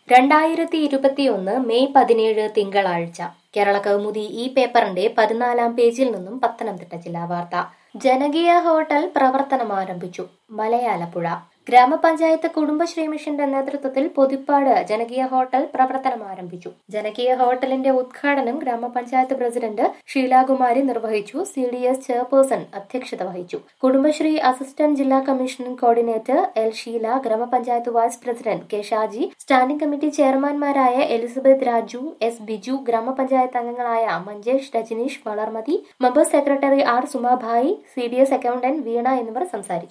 രണ്ടായിരത്തി ഇരുപത്തിയൊന്ന് മെയ് പതിനേഴ് തിങ്കളാഴ്ച കേരള കൗമുദി ഈ പേപ്പറിന്റെ പതിനാലാം പേജിൽ നിന്നും പത്തനംതിട്ട ജില്ലാ വാർത്ത ജനകീയ ഹോട്ടൽ പ്രവർത്തനം ആരംഭിച്ചു മലയാലപ്പുഴ ഗ്രാമപഞ്ചായത്ത് കുടുംബശ്രീ മിഷന്റെ നേതൃത്വത്തിൽ പൊതിപ്പാട് ജനകീയ ഹോട്ടൽ പ്രവർത്തനം ആരംഭിച്ചു ജനകീയ ഹോട്ടലിന്റെ ഉദ്ഘാടനം ഗ്രാമപഞ്ചായത്ത് പ്രസിഡന്റ് ഷീലാകുമാരി നിർവഹിച്ചു സി ഡി എസ് ചെയർപേഴ്സൺ അധ്യക്ഷത വഹിച്ചു കുടുംബശ്രീ അസിസ്റ്റന്റ് ജില്ലാ കമ്മീഷനിംഗ് കോർഡിനേറ്റർ എൽ ഷീല ഗ്രാമപഞ്ചായത്ത് vice president K Shaji standing committee ചെയർമാൻമാരായ എലിസബത്ത് രാജു എസ് ബിജു ഗ്രാമപഞ്ചായത്ത് അംഗങ്ങളായ Manjesh Rajaneesh Valarmathi member secretary R Sumabhai C D S accountant Veena എന്നിവർ സംസാരിച്ചു